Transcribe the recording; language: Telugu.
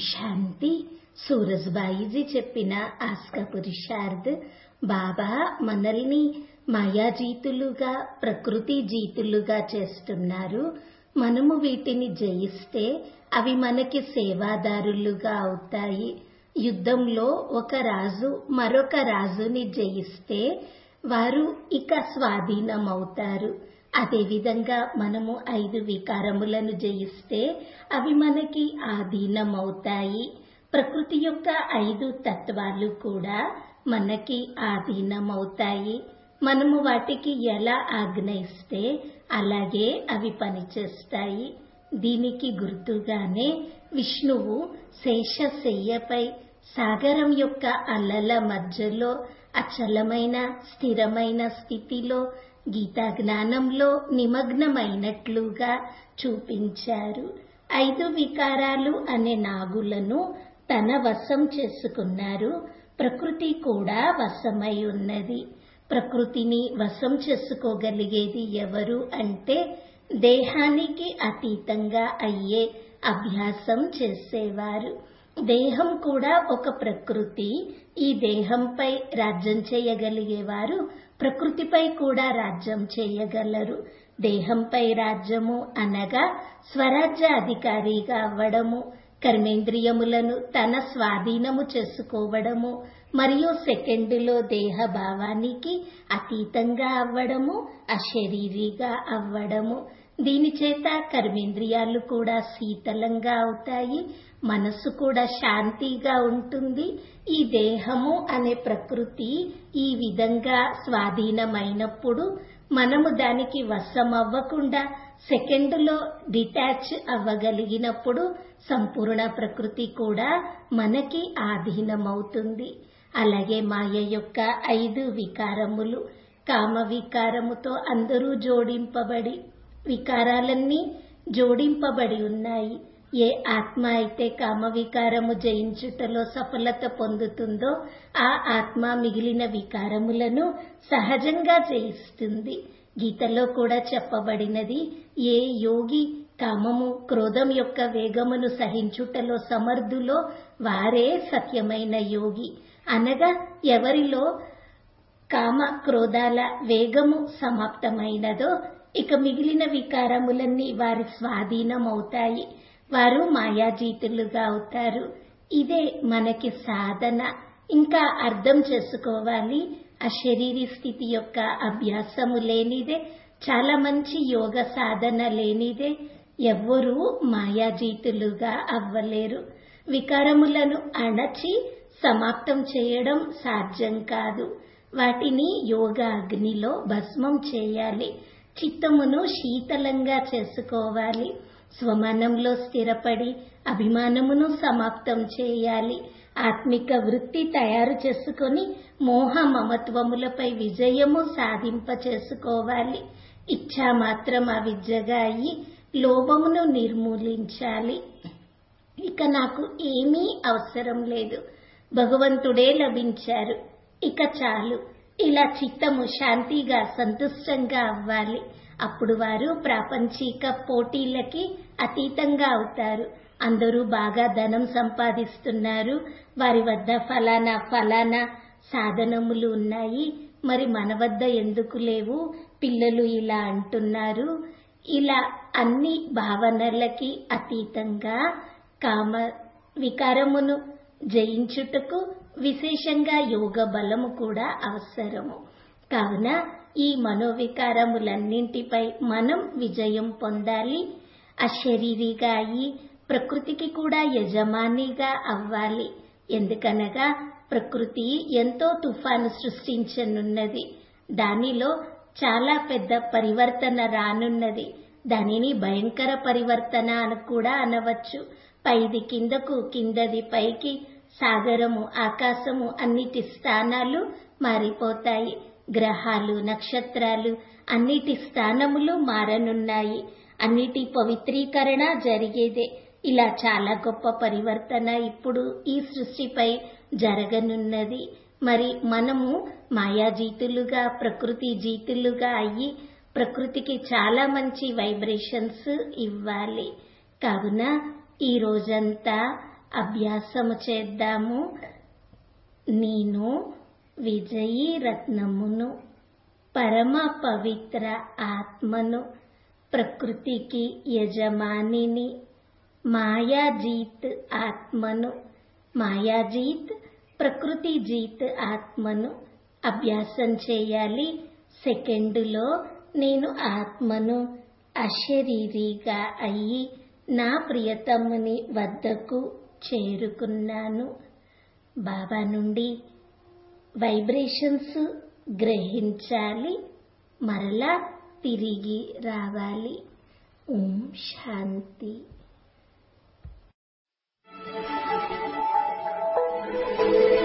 శాంతి సూరజ్బాయిజీ చెప్పిన ఆస్కా పురుషార్థ్ బాబా మనల్ని మాయాజీతులుగా ప్రకృతి జీతులుగా చేస్తున్నారు మనము వీటిని జయిస్తే అవి మనకి సేవాదారులుగా అవుతాయి యుద్ధంలో ఒక రాజు మరొక రాజుని జయిస్తే వారు ఇక స్వాధీనమవుతారు అదేవిధంగా మనము ఐదు వికారములను జయిస్తే అవి మనకి ఆధీనమవుతాయి ప్రకృతి యొక్క ఐదు తత్వాలు కూడా మనకి ఆధీనమవుతాయి మనము వాటికి ఎలా ఆజ్ఞ ఇస్తే అలాగే అవి పనిచేస్తాయి దీనికి గుర్తుగానే విష్ణువు శేషశయ్యపై సాగరం యొక్క అలల మధ్యలో అచలమైన స్థిరమైన స్థితిలో గీతా జ్ఞానంలో నిమగ్నమైనట్లుగా చూపించారు ఐదు వికారాలు అనే నాగులను తన వశం చేసుకున్నారు ప్రకృతి కూడా వశమై ఉన్నది ప్రకృతిని వశం చేసుకోగలిగేది ఎవరు అంటే దేహానికి అతీతంగా అయ్యే అభ్యాసం చేసేవారు దేహం కూడా ఒక ప్రకృతి ఈ దేహంపై రాజ్యం చేయగలిగేవారు ప్రకృతిపై కూడా రాజ్యం చేయగలరు దేహంపై రాజ్యము అనగా స్వరాజ్య అధికారిగా అవ్వడము కర్మేంద్రియములను తన స్వాధీనము చేసుకోవడము మరియు సెకండులో దేహ భావానికి అతీతంగా అవ్వడము అశరీరిగా అవ్వడము దీని చేత కర్మేంద్రియాలు కూడా శీతలంగా అవుతాయి మనసు కూడా శాంతిగా ఉంటుంది ఈ దేహము అనే ప్రకృతి ఈ విధంగా స్వాధీనమైనప్పుడు మనము దానికి వశం అవ్వకుండా సెకండులో డిటాచ్ అవ్వగలిగినప్పుడు సంపూర్ణ ప్రకృతి కూడా మనకి ఆధీనమవుతుంది అలాగే మాయ యొక్క ఐదు వికారములు కామ వికారముతో అందరూ జోడింపబడి వికారాలన్నీ జోడింపబడి ఉన్నాయి ఏ ఆత్మ అయితే కామ వికారము జయించుటలో సఫలత పొందుతుందో ఆ ఆత్మ మిగిలిన వికారములను సహజంగా జయిస్తుంది గీతలో కూడా చెప్పబడినది ఏ యోగి కామము క్రోధం యొక్క వేగమును సహించుటలో సమర్థులో వారే సత్యమైన యోగి అనగా ఎవరిలో కామ క్రోధాల వేగము సమాప్తమైనదో ఇక మిగిలిన వికారములన్నీ వారి స్వాధీనమవుతాయి వారు మాయాజీతులుగా అవుతారు ఇదే మనకి సాధన ఇంకా అర్థం చేసుకోవాలి అశరీరి స్థితి యొక్క అభ్యాసము లేనిదే చాలా మంచి యోగ సాధన లేనిదే ఎవ్వరూ మాయాజీతులుగా అవ్వలేరు వికారములను అణచి సమాప్తం చేయడం సాధ్యం కాదు వాటిని యోగా అగ్నిలో భస్మం చేయాలి చిత్తమును శీతలంగా చేసుకోవాలి స్వమానంలో స్థిరపడి అభిమానమును సమాప్తం చేయాలి ఆత్మిక వృత్తి తయారు చేసుకొని మోహ మమత్వములపై విజయము సాధింప చేసుకోవాలి ఇచ్చా మాత్రం అవిద్యగా అయి లోభమును నిర్మూలించాలి ఇక నాకు ఏమీ అవసరం లేదు భగవంతుడే లభించారు ఇక చాలు ఇలా చిత్తము శాంతిగా సంతుష్టంగా అవ్వాలి అప్పుడు వారు ప్రాపంచిక పోటీలకి అతీతంగా అవుతారు అందరూ బాగా ధనం సంపాదిస్తున్నారు వారి వద్ద ఫలానా ఫలానా సాధనములు ఉన్నాయి మరి మన వద్ద ఎందుకు లేవు పిల్లలు ఇలా అంటున్నారు ఇలా అన్ని భావనలకి అతీతంగా కామ వికారమును జయించుటకు విశేషంగా యోగ బలము కూడా అవసరము కావున ఈ మనోవికారములన్నింటిపై మనం విజయం పొందాలి అశరీరిగా అయి ప్రకృతికి కూడా యజమానిగా అవ్వాలి ఎందుకనగా ప్రకృతి ఎంతో తుఫాను సృష్టించనున్నది దానిలో చాలా పెద్ద పరివర్తన రానున్నది దానిని భయంకర పరివర్తన అని కూడా అనవచ్చు పైది కిందకు కిందది పైకి సాగరము ఆకాశము అన్నిటి స్థానాలు మారిపోతాయి గ్రహాలు నక్షత్రాలు అన్నిటి స్థానములు మారనున్నాయి అన్నిటి పవిత్రీకరణ జరిగేదే ఇలా చాలా గొప్ప పరివర్తన ఇప్పుడు ఈ సృష్టిపై జరగనున్నది మరి మనము మాయాజీతులుగా ప్రకృతి జీతులుగా అయ్యి ప్రకృతికి చాలా మంచి వైబ్రేషన్స్ ఇవ్వాలి కావున ఈ రోజంతా అభ్యాసము చేద్దాము నేను విజయీ రత్నమును పరమ పవిత్ర ఆత్మను ప్రకృతికి యజమానిని మాయాజీత్ ఆత్మను మాయాజీత్ ప్రకృతి జీత్ ఆత్మను అభ్యాసం చేయాలి సెకండులో నేను ఆత్మను అశరీరిగా అయ్యి నా ప్రియతముని వద్దకు చేరుకున్నాను బాబా నుండి వైబ్రేషన్స్ గ్రహించాలి మరలా తిరిగి రావాలి ఓం శాంతి Thank you.